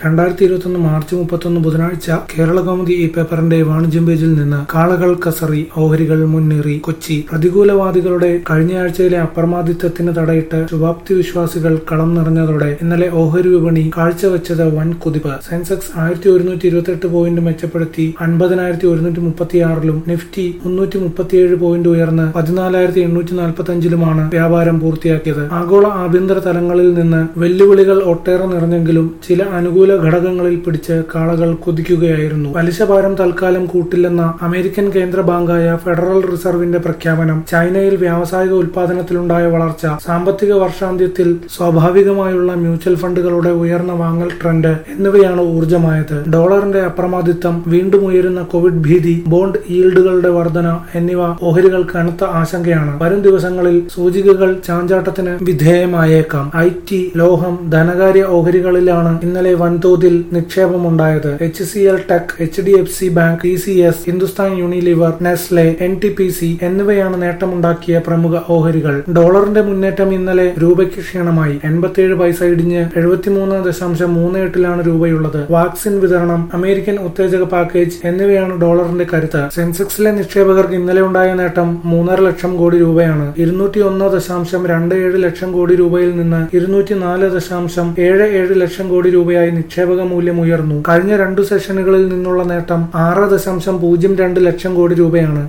രണ്ടായിരത്തി ഇരുപത്തൊന്ന് മാർച്ച് മുപ്പത്തൊന്ന് ബുധനാഴ്ച കേരള കൗമുദി ഈ പേപ്പറിന്റെ വാണിജ്യം പേജിൽ നിന്ന് കാളകൾ കസറി ഓഹരികൾ മുന്നേറി കൊച്ചി പ്രതികൂലവാദികളുടെ കഴിഞ്ഞയാഴ്ചയിലെ അപ്രമാദിത്വത്തിന് തടയിട്ട് ശുഭാപ്തി വിശ്വാസികൾ കളം നിറഞ്ഞതോടെ ഇന്നലെ ഓഹരി വിപണി കാഴ്ചവെച്ചത് വൻ കുതിപ്പ് സെൻസെക്സ് ആയിരത്തി ഒരുന്നൂറ്റി ഇരുപത്തെട്ട് പോയിന്റ് മെച്ചപ്പെടുത്തി അൻപതിനായിരത്തി ഒരുന്നൂറ്റി മുപ്പത്തിയാറിലും നിഫ്റ്റി മുന്നൂറ്റി മുപ്പത്തിയേഴ് പോയിന്റ് ഉയർന്ന് പതിനാലായിരത്തി എണ്ണൂറ്റി നാൽപ്പത്തി അഞ്ചിലുമാണ് വ്യാപാരം പൂർത്തിയാക്കിയത് ആഗോള ആഭ്യന്തര തലങ്ങളിൽ നിന്ന് വെല്ലുവിളികൾ ഒട്ടേറെ നിറഞ്ഞെങ്കിലും ചില അനുകൂല ഘടകങ്ങളിൽ പിടിച്ച് കാളകൾ കുതിക്കുകയായിരുന്നു പലിശഭാരം തൽക്കാലം കൂട്ടില്ലെന്ന അമേരിക്കൻ കേന്ദ്ര ബാങ്കായ ഫെഡറൽ റിസർവിന്റെ പ്രഖ്യാപനം ചൈനയിൽ വ്യാവസായിക ഉൽപാദനത്തിലുണ്ടായ വളർച്ച സാമ്പത്തിക വർഷാന്ത്യത്തിൽ സ്വാഭാവികമായുള്ള മ്യൂച്വൽ ഫണ്ടുകളുടെ ഉയർന്ന വാങ്ങൽ ട്രെൻഡ് എന്നിവയാണ് ഊർജ്ജമായത് ഡോളറിന്റെ അപ്രമാദിത്വം വീണ്ടും ഉയരുന്ന കോവിഡ് ഭീതി ബോണ്ട് ഈൽഡുകളുടെ വർധന എന്നിവ ഓഹരികൾക്ക് കനത്ത ആശങ്കയാണ് വരും ദിവസങ്ങളിൽ സൂചികകൾ ചാഞ്ചാട്ടത്തിന് വിധേയമായേക്കാം ഐ ടി ലോഹം ധനകാര്യ ഓഹരികളിലാണ് ഇന്നലെ വൻതോതിൽ നിക്ഷേപമുണ്ടായത് H C L tech H D F C bank T C S Hindustan Unilever Nestle N T P C എന്നിവയാണ് നേട്ടമുണ്ടാക്കിയ പ്രമുഖ ഓഹരികൾ ഡോളറിന്റെ മുന്നേറ്റം ഇന്നലെ രൂപയ്ക്ക് ക്ഷീണമായി എൺപത്തിയേഴ് പൈസ ഇടിഞ്ഞ് എഴുപത്തിമൂന്ന് ദശാംശം മൂന്ന് എട്ടിലാണ് രൂപയുള്ളത് വാക്സിൻ വിതരണം അമേരിക്കൻ ഉത്തേജക പാക്കേജ് എന്നിവയാണ് ഡോളറിന്റെ കരുത്ത് സെൻസെക്സിലെ നിക്ഷേപകർക്ക് ഇന്നലെ ഉണ്ടായ നേട്ടം മൂന്നര ലക്ഷം കോടി രൂപയാണ് ഇരുന്നൂറ്റി ഒന്ന് ദശാംശം രണ്ട് ഏഴ് ലക്ഷം കോടി രൂപയിൽ നിന്ന് ഇരുന്നൂറ്റി നാല് ദശാംശം ഏഴ് ഏഴ് ലക്ഷം കോടി രൂപയായി നിക്ഷേപക മൂല്യം ഉയർന്നു കഴിഞ്ഞ രണ്ടു സെഷനുകളിൽ നിന്നുള്ള നേട്ടം ആറ് ദശാംശം പൂജ്യം രണ്ട് ലക്ഷം കോടി രൂപയാണ്